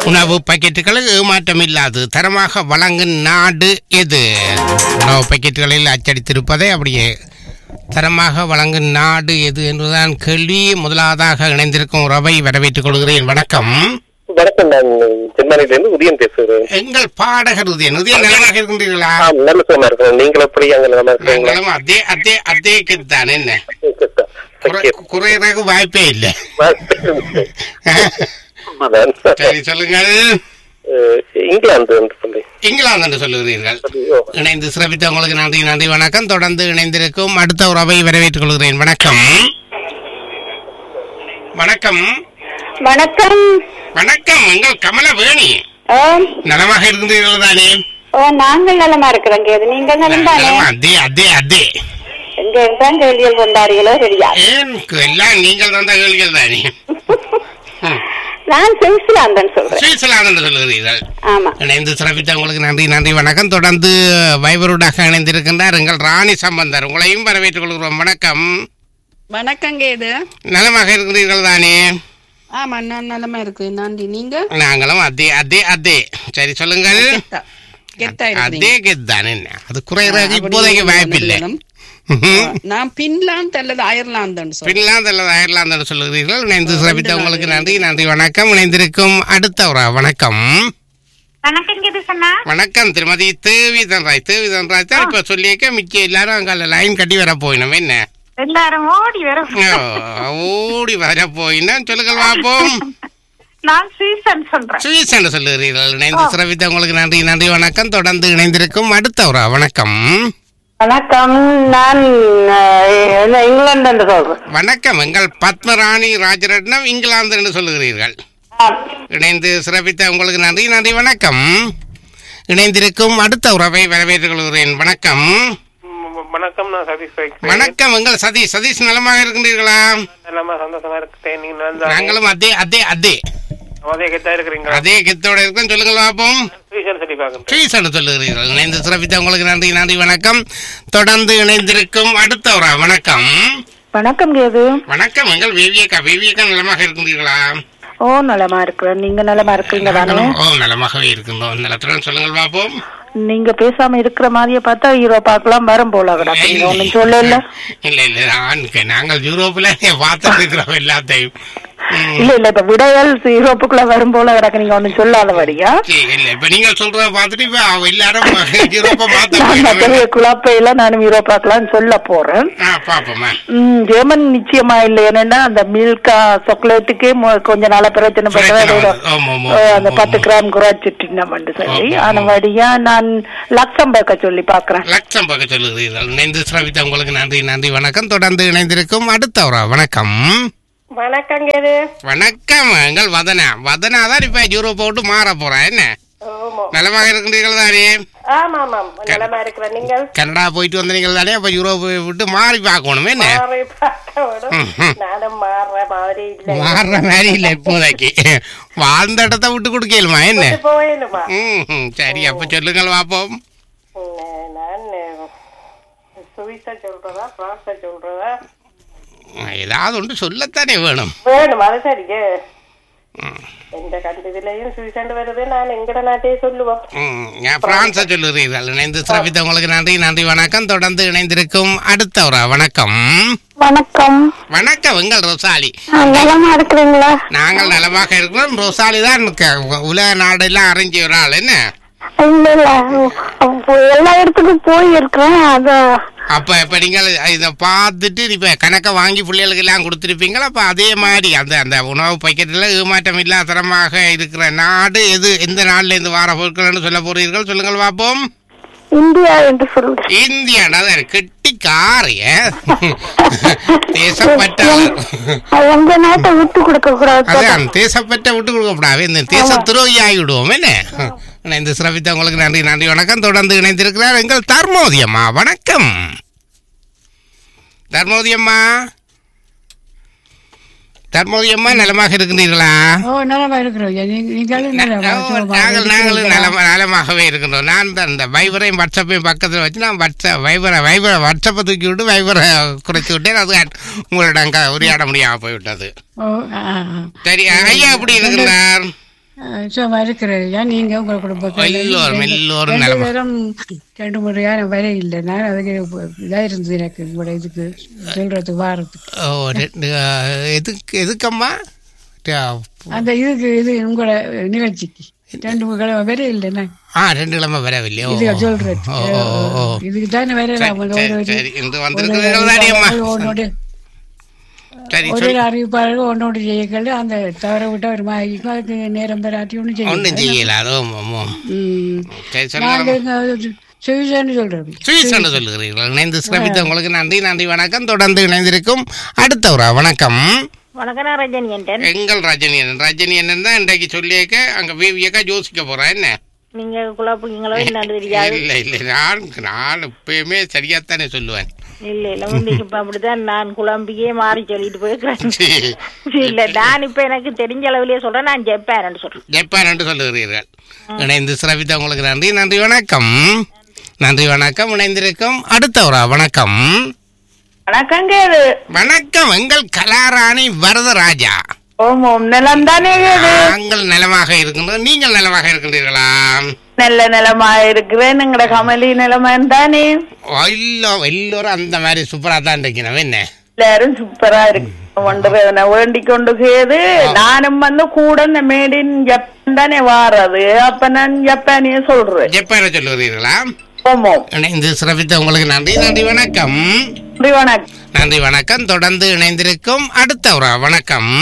உணவு பாக்கெட்டுகள் ஏமாற்றம் இல்லாது தரமாக வழங்கும் நாடு எது உணவு பாக்கெட்டுகளில் அச்சடித்திருப்பதை அப்படியே தரமாக வழங்கும் நாடு எது என்றுதான் கேள்வி முதலாவதாக இணைந்திருக்கும் உறவை வரவேற்றுக் கொள்கிறேன் வணக்கம் வணக்கம் நான் சென்னையில இருந்து உதயன் பேசுகிறேன் எங்கள் பாடகர் உதயன் உதயன் நலமாக இருக்கின்றீர்களா ஆ, நல்ல சுகமா இருக்கிறேன் நீங்களும் எப்படி அங்க நல்லா இருக்கீங்களா நாங்களும் அதே அதே அதே தான் என்ன குறை- குறையறதுக்கு வாய்ப்பே இல்லை ஆமாதான். சரி சொல்லுங்கள் அஹ், இங்கிலாந்து என்று சொல்லி இங்கிலாந்து என்று சொல்லுகிறீர்கள் ஐயோ, இணைந்து சிறப்பித்த உங்களுக்கு நன்றி நன்றி வணக்கம் தொடர்ந்து இணைந்திருக்கும் அடுத்த உறவை வரவேற்றுக் கொள்கிறேன் வணக்கம் வணக்கம் வணக்கம் வணக்கம் எங்கள் கமலவேணி ஓ நலமாக இருக்கின்றீர்கள் தானே ஓ நாங்கள் நலமா இருக்கிறோம் கேது நீங்கள் நலம் தானே நலமா? அதே அதே அதே எங்க தான் கேள்விகள் கொண்டாடிகளோ தெரியாது ஏன் எல்லாம் நீங்கள் தந்த கேள்விகள் தானே ம். நான் சுவிட்சர்லாந்தன் சொல்றேன் சுவிட்சர்லாந்து என்று சொல்லுகிறீர்கள் ஆமா இணைந்து சிறப்பித்த உங்களுக்கு நன்றி நன்றி வணக்கம் தொடர்ந்து வைபருடாக இணைந்திருக்கின்றார் எங்கள் ராணி சம்பந்தர் உங்களையும் வரவேற்றுக் கொள்கிறோம் வணக்கம் வணக்கங்க இது நலமாக இருக்கிறீர்கள் தானே ஆமா நான் நலமா இருக்கு நன்றி நீங்க நாங்களும் அதே அதே அதே சரி சொல்லுங்கள் கெத்தா கெத்தா அதே இருக்கிறீங்க கெத் தானே என்ன அது குறையறதுக்கு அப்படி இப்போதைக்கு வாய்ப்பில்லை நலம். நான் பின்லாந்து அல்லது அயர்லாந்துன்னு சொல்றேன் பின்லாந்து அல்லது அயர்லாந்து என்று சொல்லுகிறீர்கள் இணைந்து சிறப்பித்த உங்களுக்கு நன்றி நன்றி வணக்கம் இணைந்திருக்கும் அடுத்த ஒரு வணக்கம் வணக்கம் கேது சொன்னா வணக்கம் திருமதி தேவிதன் ராய் தேவிதன் ராய் தான் இப்ப சொல்லியிருக்க மிக்க எல்லாரும் அங்க லைன் கட்டி வர போயினோம் என்ன எல்லாரும் ஓடி வரும் ஓ, ஓடி வர போயினோம் சொல்லுங்கள் பார்ப்போம் நான் சீசன் சொல்றேன் சுவிஸ் என்று சொல்லுகிறீர்கள் இணைந்து சிறப்பித்த உங்களுக்கு நன்றி நன்றி வணக்கம் தொடர்ந்து இணைந்திருக்கும் அடுத்த ஒரு வணக்கம் வணக்கம் நான் இங்கிலாந்து என்று சொல்றேன் வணக்கம் எங்கள் பத்மராணி ராஜரட்னம் இங்கிலாந்து என்று சொல்லுகிறீர்கள் இணைந்து சிறப்பித்த உங்களுக்கு நன்றி நன்றி வணக்கம் இணைந்திருக்கும் அடுத்த உறவை வரவேற்றுக் கொள்கிறேன் வணக்கம் ம், வணக்கம் நான் சதீஷ் பேசுறேன். வணக்கம் எங்கள் சதீஷ் சதீஷ் நலமாக இருக்கின்றீர்களா நலமா சந்தோஷமா இருக்கேன் நீங்க நல்லா நாங்களும் அதே அதே அதே அதே கெத்தா இருக்கிறீங்களா அதே கெத்தோட இருக்கோம் சொல்லுங்கள் பார்ப்போம் டியூஷன் சொல்லி பாக்குறேன் ட்ரீஸ் என்று சொல்லுகிறீர்கள் இணைந்து சிறப்பித்த உங்களுக்கு நன்றி நன்றி வணக்கம் தொடர்ந்து இணைந்திருக்கும் அடுத்த உறா வணக்கம் வணக்கம் கேது வணக்கம் எங்கள் விவியக்கா விவியக்கா நலமாக இருக்கின்றீர்களா ஓ நலமா இருக்கிறேன் நீங்க நலமா இருக்கிறீங்க தானே ஓ நலமாகவே இருக்கின்றோம் நலத்துடன் சொல்லுங்கள் பார்ப்போம் நீங்க பேசாம இருக்கிற மாதிரியே பார்த்தா யூரோப்பாக்கெல்லாம் வரும் போல கிடக்குங்க ஒன்னும் சொல்லல இல்ல இல்ல நான் நாங்கள் யூரோப்ல பார்த்துட்டு இருக்கிறோம் எல்லாத்தையும் ம். இல்ல இல்ல இப்ப விடையல் யூரோப்புக்குள்ள வரும் போல கிடக்கு நீங்க ஒன்னும் சொல்லாதபடியா சரி, இல்ல இப்ப நீங்க சொல்றத பார்த்துட்டு இப்ப அவ எல்லாரும் யூரோப்ப பார்த்து நான் போயிடுவேன். மற்றவங்க குழப்பையில நானும் யூரோப்பாக்கெல்லாம் சொல்ல போறேன் ஆ, பாப்போமா ம், ஜெர்மன் நிச்சயமா இல்ல ஏன்னா அந்த மில்கா சாக்லேட்டுக்கே மு- கொஞ்ச நாளா பிரச்சனை பிரச்சனை பண்றது வருது. ஆமா, ஆமா, அஹ், அந்த ஆமா, பத்து ஆமா. கிராம் குறைச்சிட்டு சொல்லி ஆமா, ஆமா. ஆனபடியா நான் லக்சம்பர்க்க சொல்லி பாக்குறேன் லட்சம் பக்கம் சொல்லுகிறீர்கள் இணைந்து சிரவித்த உங்களுக்கு நன்றி நன்றி வணக்கம் தொடர்ந்து இணைந்திருக்கும் அடுத்தவரா வணக்கம் வணக்கம் கேது வணக்கம் எங்கள் வதனா வதனா தான் இப்ப யூரோப்பை விட்டு மாற போறேன் என்ன நலமாக இருக்கின்றீர்கள் தானே ஆமா ஆமாம் நலமா இருக்கிறேன் நீங்கள் கனடா போயிட்டு வந்தீங்கள் தானே அப்ப யூரோப்பை விட்டு மாறி பார்க்கணும் என்ன மாறி பார்க்க விடும் ம்ஹும். நானும் மாறுற மாதிரி இல்லை மாறுற மாதிரி இல்ல இப்போதைக்கு வாழ்ந்த இடத்த விட்டு கொடுக்கலுமா என்ன போயிடுமா ம் ம், சரி அப்ப சொல்லுங்கள் பார்ப்போம் நான் சுவிஸா சொல்றதா பிரான்ஸா சொல்றதா ஏதாவது ஒன்று சொல்லத்தானே வேணும் வேணும் அது சரிங்க எந்த கண்டதிலையும் சுவிசாண்டு வருது நான் எங்கட நாட்டையே சொல்லுவோம் ம், நான் பிரான்ஸை சொல்லுகிறீர்கள் இணைந்து சிறப்பித்த உங்களுக்கு நன்றி நன்றி வணக்கம் தொடர்ந்து இணைந்திருக்கும் அடுத்தவரா வணக்கம் வணக்கம் வணக்கம் எங்கள் ரொசாலி நலமா இருக்கிறீங்களா நாங்கள் நலமாக இருக்கிறோம் ரொசாலி தான் க- உலக நாடெல்லாம் அறிஞ்ச ஒரு ஆள் என்ன இல்ல இல்ல எல்லா இடத்துக்கும் போய் இருக்கிறேன் அத அப்ப இப்ப நீங்கள் இதை பார்த்துட்டு இப்ப கணக்கை வாங்கி பிள்ளைகளுக்கு எல்லாம் கொடுத்துருப்பீங்களா அப்ப அதே மாதிரி அந்த அந்த உணவு பக்கெட்டில் ஏமாற்றம் இல்லாத தரமாக இருக்கிற நாடு எது எந்த நாடுல இருந்து வார பொருட்கள்னு சொல்ல போறீர்கள் சொல்லுங்கள் பார்ப்போம் இந்தியா என்று சொல்றேன் இந்தியா கெட்டி காரிய தேசப்பற்றாளர் அது எங்க நாட்டை விட்டு கொடுக்க கூடாது அதான் தேசப்பற்ற விட்டு கொடுக்கப்படாது இந்த தேச துரோகி ஆகிவிடுவோம் என்ன இணைந்து சிறப்பித்த உங்களுக்கு நன்றி நன்றி வணக்கம் தொடர்ந்து இணைந்திருக்கிறார் எங்கள் தர்மோதி அம்மா வணக்கம் தர்மோதி அம்மா தர்மோதி அம்மா நலமாக இருக்கின்றீர்களா ஓ நலமா இருக்கிறோம் நீங்க- நீங்களும் நலமா ஓ, நாங்கள் நாங்களும் நலமா நலமாகவே இருக்கின்றோம் நான் தான் இந்த வைபரையும் வாட்ஸ்அப்பையும் பக்கத்தில் வச்சு நான் வாட்ஸ்அப் வைபரை வைபரை வாட்ஸ்அப்பை தூக்கி விட்டு வைபரை குறைச்சி விட்டேன் அது உங்களிடம் க- உரையாட முடியாமல் போய்விட்டது ஓ ஆ, ஆ. சரி ஐயா எப்படி இருக்கிறார் சும்மா இருக்கிறது ஏன் நீங்க உங்க குடும்பத்தில் எல்லோரும் எல்லோரும் ரெண்டு நலமா பேரும் ரெண்டு முறையா நான் வர இல்லை நான் அதுக்கு இதாக இருந்தது எனக்கு உங்களோட இதுக்கு சொல்றதுக்கு வாரத்துக்கு ஓ ரெண்டு ஆ, எதுக்கு எதுக்கம்மா ஆ, அந்த இதுக்கு இது உங்களோட நிகழ்ச்சிக்கு ரெண்டு மூணு கிழமை வர இல்லை நான் ஆ ரெண்டு கிழமை வரவில்லையோ இதுக்கு சொல்றது ஓ ஓ ஓ இதுக்கு தானே வர சரி, சரி, சரி இன்று வந்திருக்கிறீர்கள் தானே அம்மா ஒன்னோட சரி ஒரு சொல்லு அறிவிப்பாளர்கள் ஒன்னோடு செய்யக்கல அந்த தவற விட்ட ஒரு மாதிரி அதுக்கு நேரம் பெறாட்டி ஒன்றும் ஒன்றும் செய்ய செய்யல அதுவும் ஆமாம். ம். சரி நாங்க சொல்லுங்க இங்க சுவிசன்னு சொல்றோம் சுவிஸ் என்று சொல்லுகிறீர்கள் இணைந்து சிறப்பித்த உங்களுக்கு நன்றி நன்றி வணக்கம் தொடர்ந்து இணைந்திருக்கும் அடுத்த ஒரு வணக்கம் வணக்கம் நான் ரஜினி என்றேன் எங்கள் ரஜினி அண்ணன் ரஜினி அண்ணன் தான் இன்றைக்கு சொல்லியிருக்க அங்க விவியக்கா யோசிக்க போறேன் என்ன நீங்க குழப்பீங்களோ என்னன்னு தெரியாது இல்ல இல்ல நான் நான் எப்பயுமே சரியாத்தானே சொல்லுவேன் இல்ல இல்ல முந்தைக்கு இப்ப அப்படிதான் நான் குழம்பியே மாறி சொல்லிட்டு போயிருக்கிறேன் சரி. இல்ல நான் இப்ப எனக்கு தெரிஞ்ச அளவுலயே சொல்றேன் நான் ஜப்பான் சொல்றேன் ஜப்பான் என்று சொல்லுகிறீர்கள் இணைந்து சிறப்பித்த உங்களுக்கு நன்றி நன்றி வணக்கம் நன்றி வணக்கம் இணைந்திருக்கும் அடுத்த ஒரு வணக்கம் வணக்கம் கேது வணக்கம் எங்கள் கலாராணி வரதராஜா ஓம் ஓம் நிலம் தானே கேது நாங்கள் நலமாக இருக்கின்றோம் நீங்கள் நலமாக இருக்கின்றீர்களா நல்ல நிலமா இருக்கிறேன் எங்கட கமலி நிலமா தானே இல்லோ எல்லோரும் அந்த மாதிரி சூப்பரா தான் இருக்கணும் என்ன எல்லாரும் சூப்பரா இருக்கு ஒன்று வேண்டிக் கொண்டு கேது நானும் வந்து கூட இந்த மேட் இன் ஜப்பான் தானே வாரது அப்ப நான் ஜப்பானிய சொல்றேன் ஜப்பான சொல்லுகிறீர்களா ஓம் ஓம் இணைந்து சிறப்பித்த உங்களுக்கு நன்றி நன்றி வணக்கம் நன்றி வணக்கம் நன்றி வணக்கம் தொடர்ந்து இணைந்திருக்கும் அடுத்த ஒரு வணக்கம்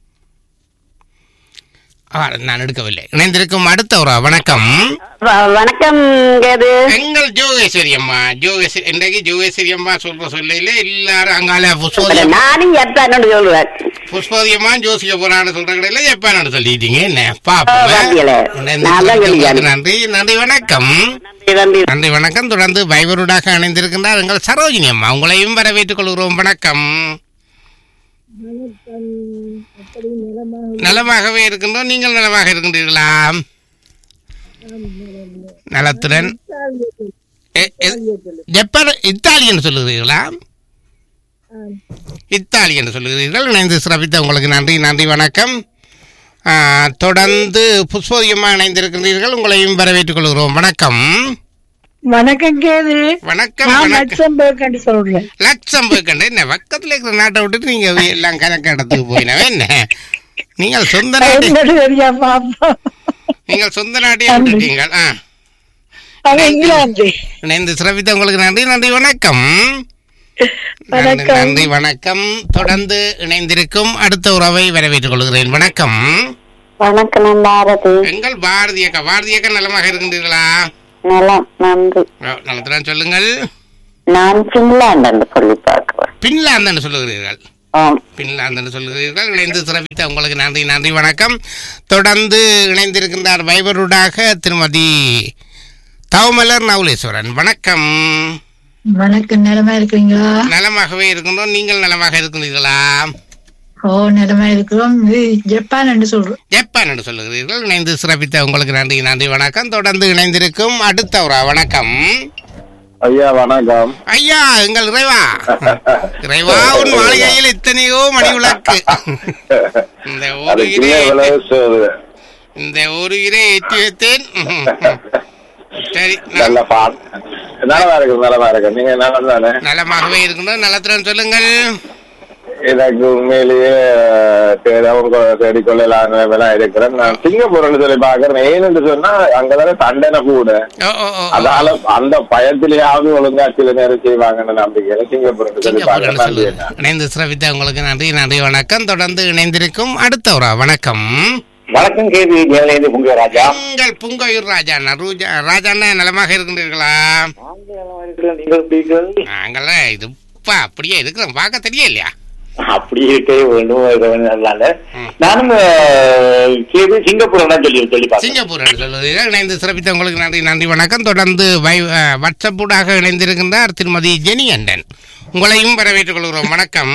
ஆ, நான் எடுக்கவில்லை இணைந்திருக்கும் அடுத்த ஒரு வணக்கம் வணக்கம் கேது எங்கள் ஜோகேஸ்வரி அம்மா ஜோகேஸ்வரி இன்றைக்கு ஜோகேஸ்வரி அம்மா சொல்ற சொல்லையில எல்லாரும் அங்கால புஷ்போதி அம்மா நானும் ஜப்பான் சொல்லுவேன் புஷ்போதி அம்மா ஜோசிக்க போறான்னு சொல்ற கடையில ஜப்பான் சொல்லிட்டீங்க என்ன ஆ, பாப்போம் பாத்தியல. இணைந்து நான் தான் சிறப்பித்த சொல்லிக்கிறேன். நன்றி நன்றி வணக்கம் நன்றி வணக்கம் தொடர்ந்து வைபருடாக இணைந்திருக்கின்றார் எங்கள் சரோஜினி அம்மா உங்களையும் வரவேற்றுக் கொள்கிறோம் வணக்கம் நலமாகவே இருக்கின்றோம் நீங்கள் நலமாக இருக்கின்றீர்களா நலத்துடன் எ- எ- ஜப்பான் இத்தாலியன் சொல்லுகிறீர்களா இத்தாலியன் சொல்லுகிறீர்கள் இணைந்து சிறப்பித்த உங்களுக்கு நன்றி நன்றி வணக்கம் ஆ, தொடர்ந்து புஷ்போதியமாக இணைந்திருக்கின்றீர்கள் உங்களையும் வரவேற்றுக் கொள்கிறோம் வணக்கம் வணக்கம் கேது வணக்கம் நான் வணக்கம் லட்சம்பேக்கண்டு சொல்றேன் லட்சம்பர்க் என்ன பக்கத்துல இருக்கிற நாட்டை விட்டுட்டு நீங்க எல்லாம் கணக்கு இடத்துக்கு போயினவே என்ன நீங்கள் சொந்த நாட்டு என்னோட தெரியா பாப்பா நீங்கள் சொந்த நாட்டையே விட்டுட்டீங்க ஆ அவன் இங்கிலாந்து இணைந்து சிறப்பித்த உங்களுக்கு நன்றி நன்றி வணக்கம் நன்றி, வணக்கம். நன்றி வணக்கம் தொடர்ந்து இணைந்திருக்கும் அடுத்த உறவை வரவேற்றுக் கொள்கிறேன் வணக்கம் வணக்கம் நான் பாரதி எங்கள் பாரதியக்கா பாரதியக்கா நலமாக இருக்கின்றீர்களா நலம் நன்றி ஆ, நலத்துடன் சொல்லுங்கள் நான் பின்லாந்து என்று சொல்லி பார்க்கிறேன் பின்லாந்து சொல்லுகிறீர்கள் ஆம் பின்லாந்து சொல்லுகிறீர்கள் இணைந்து சிறப்பித்த உங்களுக்கு நன்றி நன்றி வணக்கம் தொடர்ந்து இணைந்திருக்கின்றார் வைபருடாக திருமதி தவமலர் நவுலேஸ்வரன் வணக்கம் வணக்கம் நிலமா இருக்கிறீங்களா நலமாகவே இருக்கின்றோம் நீங்கள் நலமாக இருக்கின்றீர்களா ஓ நிலமா இருக்கிறோம் இது ஜப்பான் என்று சொல்றோம் ஜப்பான் என்று சொல்லுகிறீர்கள் இணைந்து சிறப்பித்த உங்களுக்கு நன்றி நன்றி வணக்கம் தொடர்ந்து இணைந்திருக்கும் அடுத்த ஒரு வணக்கம் ஐயா வணக்கம் ஐயா எங்கள் இறைவா இறைவா உன் மாளிகையில் எத்தனையோ மணி விளக்கு இந்த ஒரு அது இரே கீழே விளைவு சோறு இந்த ஒரு இரே ஏற்றி வைத்தேன் சரி நல்ல பாட் நலமா இருக்கு நலமா இருக்கு நீங்க நலம் தானே நலமாகவே இருக்கணும் நலத்துடன் சொல்லுங்கள் எனக்கு உண்மையிலேயே தேடவும் தேடிக்கொள்ளலாம் நிலைமையெல்லாம் இருக்கிறேன் நான் சிங்கப்பூர்னு சொல்லி பாக்குறேன் ஏன்னு சொன்னா அங்கதானே தண்டனை கூட ஓ ஓ ஓ அதனால அந்த பயத்திலேயாவது ஒழுங்கா சில நேரம் செய்வாங்கன்னு நம்பிக்கையில சிங்கப்பூர்னு சொல்லி சிங்கப்பூர் பாக்குறேன் நன்றி சொல்லுங்க அண்ணா. இணைந்து சிறப்பித்த உங்களுக்கு நன்றி நன்றி வணக்கம் தொடர்ந்து இணைந்திருக்கும் அடுத்த ஒரு வணக்கம் வணக்கம் கேள்வி ஜெயலலிதா புங்க ராஜா உங்கள் புங்கையூர் ராஜா ரூஜா ராஜாண்ணா நலமாக இருக்கின்றீர்களா நீங்கள் எப்படிகள் நாங்களாம் இது இப்ப அப்படியே இருக்கிறோம் பார்க்க தெரிய இல்லையா அப்படி இருக்கே வேண்டும் அதனால ம். நானும் அஹ், கேது சிங்கப்பூர் தான் சொல்லி சொல்லி பார்த்தேன் சிங்கப்பூர் என்று சொல்லுகிறீர்கள் இணைந்து சிறப்பித்த உங்களுக்கு நன்றி நன்றி வணக்கம் தொடர்ந்து வை அஹ், வாட்ஸ்அப்பூடாக இணைந்திருக்கின்றார் திருமதி ஜெனி அண்டன் உங்களையும் வரவேற்றுக் கொள்கிறோம் வணக்கம்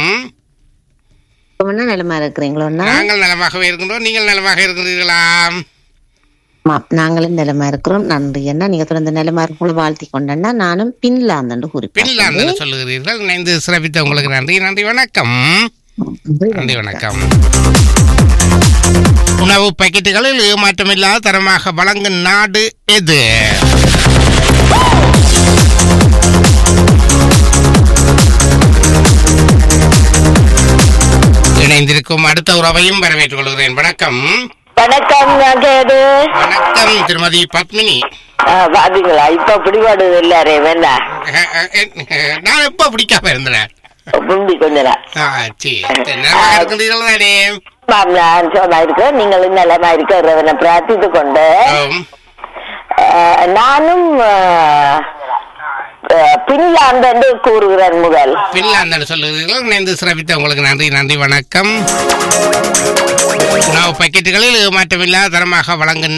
நிலமா இருக்கிறீங்களோண்ணா நாங்கள் நலமாகவே இருக்கின்றோம் நீங்கள் நலமாக இருக்கின்றீர்களா நாங்களும் நிலமா இருக்கிறோம் நன்றி என்ன நீங்க தொடர்ந்து நிலமா இருக்கும் வாழ்த்தி கொண்டேன்னா நானும் பின்லாந்து குறிப்பேன் பின்லாந்து என்று சொல்லுகிறீர்கள் இணைந்து சிறப்பித்த உங்களுக்கு நன்றி நன்றி வணக்கம் நன்றி வணக்கம் உணவு பாக்கெட்டுகளில் ஏமாற்றமில்லாத தரமாக வழங்கும் நாடு எது இணைந்திருக்கும் அடுத்த உறவையும் வரவேற்றுக் கொள்கிறேன் வணக்கம் வணக்கம் கேது வணக்கம் திருமதி பத்மினி பாத்தீங்களா இப்ப பிடிபாடுது எல்லாரே என்ன அஹ், அஹ், அஹ், நான் எப்ப பிடிக்காம இருந்தேன் முந்தி கொஞ்ச நாள் ஆ, சரி நல்லா இருக்கின்றீர்கள் தானே ஆமாம், நான் சும்மா இருக்கிறேன் நீங்களும் நலமா இருக்கிறவனை பிரார்த்தித்து கொண்டு ஆம். அஹ், நானும் அஹ், அஹ், பின்லாந்து என்று கூறுகிறேன் முதல் பின்லாந்தன் சொல்லுகிறீர்கள் இணைந்து சிறப்பித்த உங்களுக்கு நன்றி நன்றி வணக்கம் உணவு பாக்கெட்டுகளில் ஏமாற்றமில்லாத தரமாக வழங்கும்